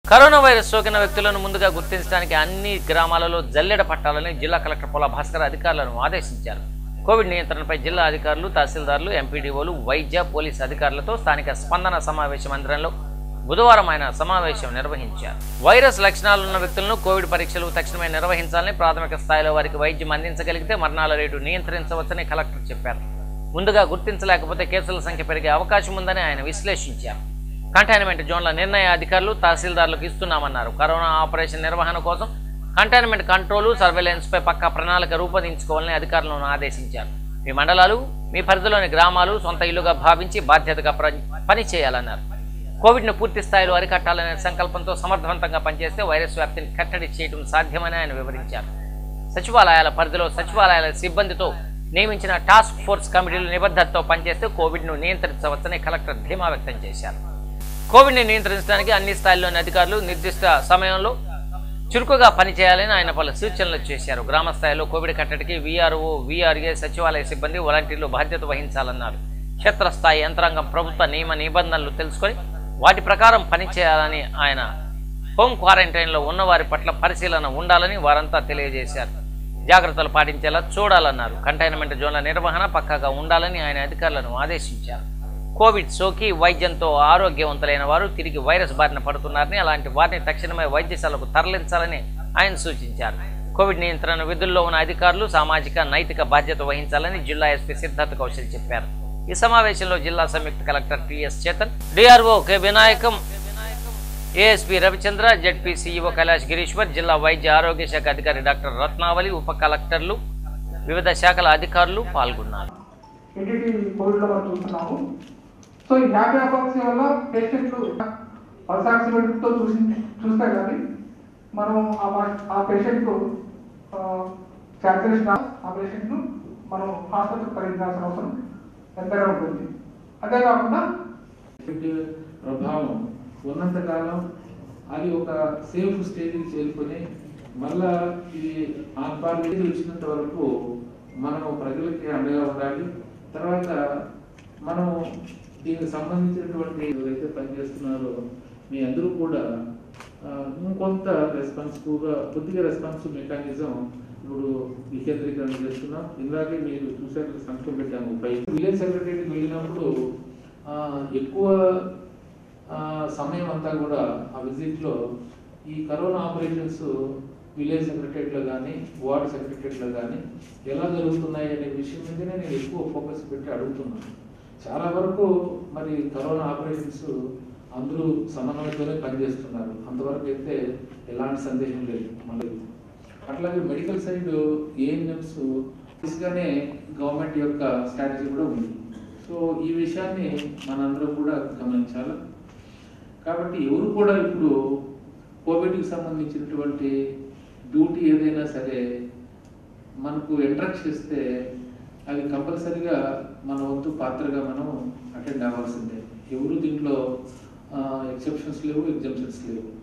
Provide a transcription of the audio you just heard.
corona virus సోకిన వ్యక్తులను ముందుగా గుర్తించడానికి అన్ని గ్రామాలలో జల్లెడ పట్టాలని జిల్లా కలెక్టర్ పొల భాస్కర్ అధికారులను ఆదేశించారు కోవిడ్ నియంత్రణపై జిల్లా అధికారులు తహసీల్దార్లు ఎంపీడీఓలు వైద్య పోలీసు అధికారులతో స్థానిక స్పందన సమావేశ మందిరంలో బుధవారం ఆయన సమావేశం నిర్వహించారు వైరస్ లక్షణాలున్న వ్యక్తులను కోవిడ్ పరీక్షలు తక్షణమే నిర్వహించాలని ప్రాథమిక స్థాయిలో వారికి వైద్యం అందించగలిగితే మరణాల రేటు నియంత్రించవచ్చని కలెక్టర్ చెప్పారు ముందుగా గుర్తించలేకపోతే కేసుల సంఖ్య పెరిగే అవకాశం ఉందని ఆయన విశ్లేషించారు కంటైన్మెంట్ జోన్ల నిర్ణయ అధికారులు తహసీల్దార్లకు ఇస్తున్నామన్నారు కరోనా ఆపరేషన్ నిర్వహణ కోసం కంటైన్మెంట్ కంట్రోలు సర్వేలెన్స్పై పక్కా ప్రణాళిక రూపొందించుకోవాలని అధికారులను ఆదేశించారు మీ మండలాలు మీ పరిధిలోని గ్రామాలు సొంత ఇల్లుగా భావించి బాధ్యతగా ప్ర- పని చేయాలన్నారు కోవిడ్ను పూర్తి స్థాయిలో అరికట్టాలనే సంకల్పంతో సమర్థవంతంగా పనిచేస్తే వైరస్ వ్యాప్తిని కట్టడి చేయడం సాధ్యమని ఆయన వివరించారు సచివాలయాల పరిధిలో సచివాలయాల సిబ్బందితో నియమించిన టాస్క్ ఫోర్స్ కమిటీలు నిబద్ధతతో పనిచేస్తే కోవిడ్ను నియంత్రించవచ్చని కలెక్టర్ ధీమా వ్యక్తం చేశారు కోవిడ్ని నియంత్రించడానికి అన్ని స్థాయిల్లోని అధికారులు నిర్దిష్ట సమయంలో చురుకుగా పనిచేయాలని ఆయన పలు సూచనలు చేశారు గ్రామ స్థాయిలో కోవిడ్ కట్టడికి వీఆర్ఓ వీఆర్ఏ సచివాలయ సిబ్బంది వాలంటీర్లు బాధ్యత వహించాలన్నారు క్షేత్రస్థాయి యంత్రాంగం ప్రభుత్వ నియమ నిబంధనలు తెలుసుకొని వాటి ప్రకారం పనిచేయాలని ఆయన హోం క్వారంటైన్లో ఉన్నవారి పట్ల పరిశీలన ఉండాలని వారంతా తెలియజేశారు జాగ్రత్తలు పాటించేలా చూడాలన్నారు కంటైన్మెంట్ జోన్ల నిర్వహణ పక్కాగా ఉండాలని ఆయన అధికారులను ఆదేశించారు కోవిడ్ సోకి వైద్యంతో ఆరోగ్యవంతులైన వారు తిరిగి వైరస్ బారిన పడుతున్నారని అలాంటి వారిని తక్షణమే వైద్యశాలకు తరలించాలని ఆయన సూచించారు కోవిడ్ నియంత్రణ విధుల్లో ఉన్న అధికారులు సామాజిక నైతిక బాధ్యత వహించాలని జిల్లా ఎస్పీ సిద్ధార్థ కౌశల్ చెప్పారు ఈ సమావేశంలో జిల్లా సంయుక్త collector TS Chetan DRO K Vinayakam ASP Ravichandra ZP CEO Kailash Gireeshwar జిల్లా వైద్య ఆరోగ్య శాఖ అధికారి డాక్టర్ రత్నావళి ఉప కలెక్టర్లు వివిధ శాఖల అధికారులు పాల్గొన్నారు ఎంటిటీ కోవిడ్లో మనం చూస్తున్నాము సో ఈ హ్యాపీ అపాక్సీ వల్ల పేషెంట్లు పల్స్ ఆక్సిమీటర్తో చూసి చూస్తే కానీ మనం ఆ పా- ఆ పేషెంట్ శాచురేషన్ ఆ పేషెంట్ను మనం హాస్పిటల్ పరిగణించాల్సిన అవసరం ఎంతైనా ఉంటుంది అంతేకాకుండా ఎఫెక్టివ్ ప్రభావం ఉన్నంతకాలం అది ఒక సేఫ్ స్టేజ్కి చేరుకొని మళ్ళా ఇది ఆన్పార్టీ వచ్చినంత వరకు మనం ప్రజలకి అండగా ఉండాలి తర్వాత మనం దీనికి సంబంధించినటువంటి ఎవరైతే పనిచేస్తున్నారో మీ అందరూ కూడా ఆ, ఇంకొంత రెస్పాన్సిబుల్గా కొద్దిగా రెస్పాన్సిబుల్ మెకానిజం ఇప్పుడు వికేంద్రీకరణ చేస్తున్నాం ఇందాకే మీరు చూసారు సంఖ్య పెట్టాము పై విలేజ్ సెక్రటరీకి వెళ్ళినప్పుడు ఆ, ఎక్కువ ఆ, సమయం అంతా కూడా ఆ విజిట్లో ఈ కరోనా ఆపరేషన్స్ విలేజ్ సెక్రటరీలో కానీ వార్డ్ సెక్రటరీలో కానీ ఎలా జరుగుతున్నాయి అనే విషయం మీదనే నేను ఎక్కువ ఫోకస్ పెట్టి అడుగుతున్నాను చాలా వరకు మరి కరోనా ఆపరేషన్స్ అందరూ సమన్వయంతోనే పనిచేస్తున్నారు అంతవరకు అయితే ఎలాంటి సందేహం లేదు మళ్ళీ అట్లాగే మెడికల్ సైడ్ ఏఎన్ఎంస్ దిశగానే గవర్నమెంట్ యొక్క స్ట్రాటజీ కూడా ఉంది సో ఈ విషయాన్ని మనందరం కూడా గమనించాలి కాబట్టి ఎవరు కూడా ఇప్పుడు కోవిడ్కి సంబంధించినటువంటి డ్యూటీ ఏదైనా సరే మనకు ఎంట్రక్ట్ చేస్తే అది కంపల్సరిగా మన వంతు పాత్రగా మనం అటెండ్ అవ్వాల్సిందే ఎవరు దీంట్లో ఎక్సెప్షన్స్ లేవు ఎగ్జామ్షన్స్ లేవు